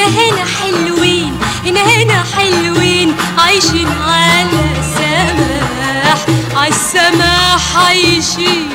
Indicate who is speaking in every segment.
Speaker 1: هنا هنا حلوين هنا هنا حلوين عايشين على سماح عالسماح عايشين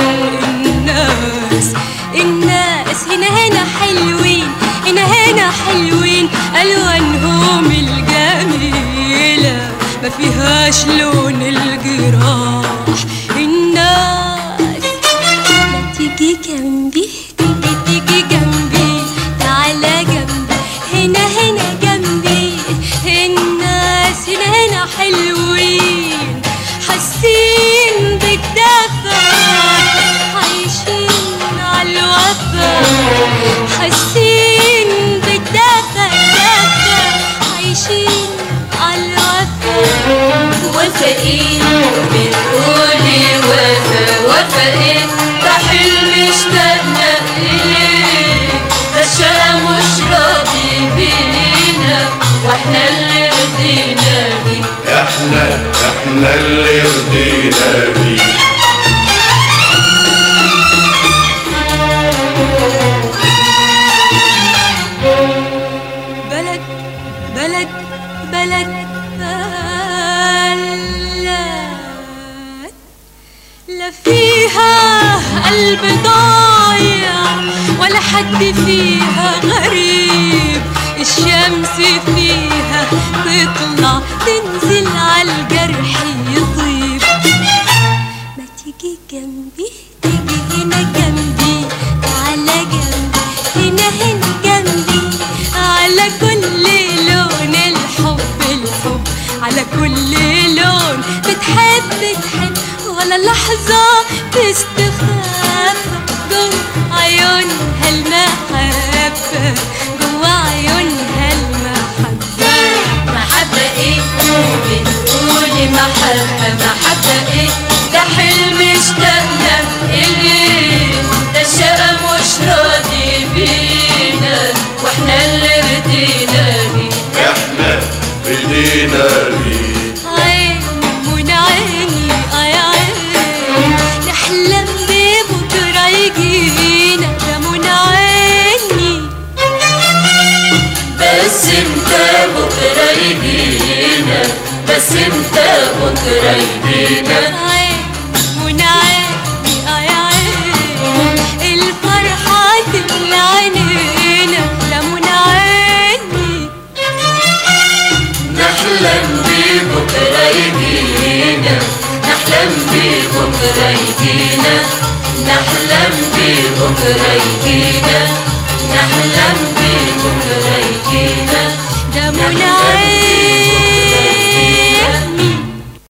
Speaker 1: الناس الناس هنا هنا حلوين هنا هنا حلوين ألوانهم الجميلة ما فيهاش لون الجراح الناس ما تيجي جنبي تيجي تيجي جنبي تعالى جنبي هنا هنا جنبي الناس هنا هنا حلوين حاسين بالدفى عايشين على الوفا حاسين بالدفى دفى عايشين على الوفا
Speaker 2: وفائين بتقولي وفا وفائين ده حلم اشتقنا إليه ده الشقا مش راضي بينا واحنا اللي رضينا بيه
Speaker 3: احنا احنا اللي رضينا بيه
Speaker 1: بلد بلد بلد بلد لا فيها قلب ضايع ولا حد فيها غريب الشمس فيها تطلع تنزل على الجرح يطيب ما تيجي جنبي تيجي هنا جنبي تعالى جنبي هنا هنا جنبي على كل لون الحب الحب على كل لون بتحب بتحب ولا لحظة تستخاف جوا عيونها المحبة جوا عيونها المحبة
Speaker 2: محبة ايه بتقولي محبة محبة ايه ده حلم اشتقنا إليه ده الشقا مش راضي بينا واحنا اللي رضينا بيه
Speaker 3: احنا رضينا بيه
Speaker 1: عين من عيني آي عين نحلم ببكرة يجينا ده من عيني
Speaker 2: بس انت بكرة يجينا بس انت بكرة يجينا
Speaker 1: عين من عيني آي عين الفرحة تملى عينينا ده من عيني
Speaker 2: نحلم ببكرة يجينا نحلم ببكرة يجينا نحلم ببكرة يجينا نحلم ببكرة يجينا
Speaker 1: ده من عيني